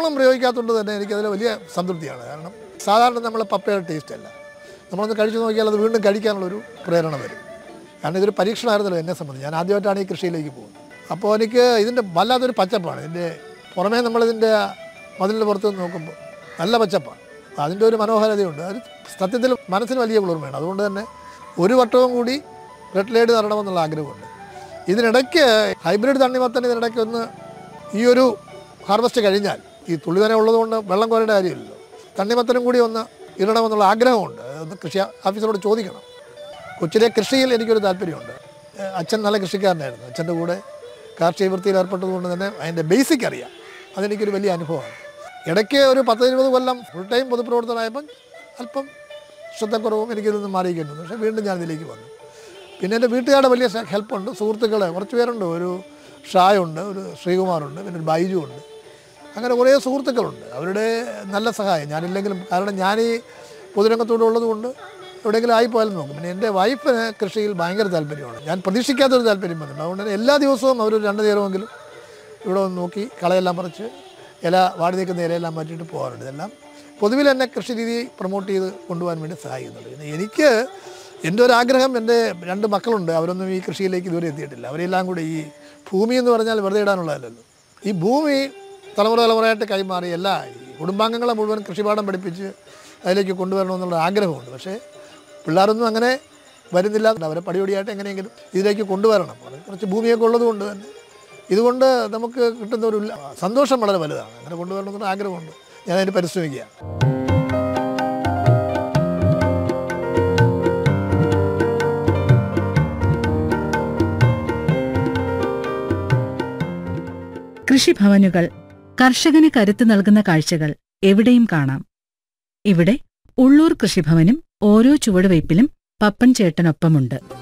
രാസവളം പ്രയോഗിക്കാത്തതുകൊണ്ട് തന്നെ എനിക്കതിൽ വലിയ സംതൃപ്തിയാണ് കാരണം സാധാരണ നമ്മൾ പപ്പയുടെ ടേസ്റ്റ് അല്ല നമ്മളൊന്ന് കഴിച്ചു നോക്കിയാൽ അത് വീണ്ടും കഴിക്കാനുള്ളൊരു പ്രേരണ വരും കാരണം ഇതൊരു പരീക്ഷണമായിരുന്നല്ലോ എന്നെ സംബന്ധിച്ച് ഞാൻ ആദ്യമായിട്ടാണ് ഈ കൃഷിയിലേക്ക് പോകുന്നത് അപ്പോൾ എനിക്ക് ഇതിൻ്റെ വല്ലാത്തൊരു പച്ചപ്പാണ് ഇതിൻ്റെ പുറമേ നമ്മളിതിൻ്റെ മതിലിൻ്റെ പുറത്ത് നിന്ന് നോക്കുമ്പോൾ നല്ല പച്ചപ്പാണ് അപ്പോൾ അതിൻ്റെ ഒരു മനോഹാരിതയുണ്ട് അത് സത്യത്തിൽ മനസ്സിന് വലിയ കുളിർമയാണ് അതുകൊണ്ട് തന്നെ ഒരു വട്ടവും കൂടി റെഡ് ലൈഡ് തരണമെന്നുള്ള ആഗ്രഹമുണ്ട് ഇതിനിടയ്ക്ക് ഹൈബ്രിഡ് തണ്ണിമത്തൻ ഇതിനിടയ്ക്ക് ഒന്ന് ഈ ഒരു ഹാർവസ്റ്റ് കഴിഞ്ഞാൽ ഈ തുള്ളിവന ഉള്ളതുകൊണ്ട് വെള്ളം കോരേണ്ട കാര്യമില്ലല്ലോ തണ്ണിമത്തനും കൂടി ഒന്ന് ഇടണമെന്നുള്ള ആഗ്രഹമുണ്ട് ഒന്ന് കൃഷി ഓഫീസറോട് ചോദിക്കണം കൊച്ചിലെ കൃഷിയിൽ എനിക്കൊരു താല്പര്യമുണ്ട് ഏഹ് അച്ഛൻ നല്ല കൃഷിക്കാരനായിരുന്നു അച്ഛൻ്റെ കൂടെ കാർഷിക വൃത്തിയിൽ ഏർപ്പെട്ടതുകൊണ്ട് തന്നെ അതിൻ്റെ ബേസിക് അറിയാം അതെനിക്കൊരു വലിയ അനുഭവമാണ് ഇടയ്ക്ക് ഒരു പത്ത് ഇരുപത് കൊല്ലം ഫുൾ ടൈം പൊതുപ്രവർത്തനമായപ്പം അല്പം ശ്രദ്ധക്കുറവും എനിക്കിൽ നിന്ന് മാറിയിരിക്കുന്നു പക്ഷേ വീണ്ടും ഞാൻ ഇതിലേക്ക് വന്നു പിന്നെ എൻ്റെ വീട്ടുകാരുടെ വലിയ ഹെൽപ്പുണ്ട് സുഹൃത്തുക്കൾ കുറച്ച് പേരുണ്ട് ഒരു ഷായുണ്ട് ഒരു ശ്രീകുമാറുണ്ട് പിന്നെ ഒരു ബൈജു ഉണ്ട് അങ്ങനെ കുറേ സുഹൃത്തുക്കളുണ്ട് അവരുടെ നല്ല സഹായം ഞാനില്ലെങ്കിലും കാരണം ഞാൻ ഈ പൊതുരംഗത്തോടെ ഉള്ളതുകൊണ്ട് എവിടെയെങ്കിലും ആയിപ്പോയാലും നോക്കും പിന്നെ എൻ്റെ വൈഫിന് കൃഷിയിൽ ഭയങ്കര താല്പര്യമാണ് ഞാൻ പ്രതീക്ഷിക്കാത്തൊരു താല്പര്യം വന്നിട്ടുണ്ട് അതുകൊണ്ട് തന്നെ എല്ലാ ദിവസവും അവർ രണ്ട് നേരമെങ്കിലും ഇവിടെ വന്ന് നോക്കി കളയെല്ലാം പറിച്ച് ഇല വാടി നിൽക്കുന്ന ഇലയെല്ലാം മാറ്റിയിട്ട് പോകാറുണ്ട് ഇതെല്ലാം പൊതുവിൽ എന്നെ കൃഷി രീതി പ്രൊമോട്ട് ചെയ്ത് കൊണ്ടുപോകാൻ വേണ്ടി സഹായിക്കുന്നുണ്ട് പിന്നെ എനിക്ക് എൻ്റെ ഒരു ആഗ്രഹം എൻ്റെ രണ്ട് മക്കളുണ്ട് അവരൊന്നും ഈ കൃഷിയിലേക്ക് ഇതുവരെ എത്തിയിട്ടില്ല അവരെല്ലാം കൂടി ഈ ഭൂമി എന്ന് പറഞ്ഞാൽ വെറുതെ ഇടാനുള്ളതല്ലല്ലോ ഈ ഭൂമി തലമുറ തലമുറയായിട്ട് കൈമാറി എല്ലാ ഈ കുടുംബാംഗങ്ങളെ മുഴുവൻ കൃഷിപാഠം പഠിപ്പിച്ച് അതിലേക്ക് കൊണ്ടുവരണമെന്നുള്ള ആഗ്രഹമുണ്ട് പക്ഷേ പിള്ളേരൊന്നും അങ്ങനെ വരുന്നില്ല അവരെ പടിപടിയായിട്ട് എങ്ങനെയെങ്കിലും ഇതിലേക്ക് കൊണ്ടുവരണം അത് കുറച്ച് ഭൂമിയൊക്കെ ഉള്ളത് കൊണ്ട് തന്നെ ഇതുകൊണ്ട് നമുക്ക് കിട്ടുന്ന ഒരു ഉല്ല- സന്തോഷം വളരെ വലുതാണ് അങ്ങനെ കൊണ്ടുവരണമെന്നുള്ള ആഗ്രഹമുണ്ട് ഞാൻ അതിന് പരിശ്രമിക്കുക കൃഷിഭവനുകൾ കർഷകന് കരുത്ത് നൽകുന്ന കാഴ്ചകൾ എവിടെയും കാണാം ഇവിടെ ഉള്ളൂർ കൃഷിഭവനും ഓരോ ചുവടുവയ്പിലും പപ്പൻ ചേട്ടനൊപ്പമുണ്ട്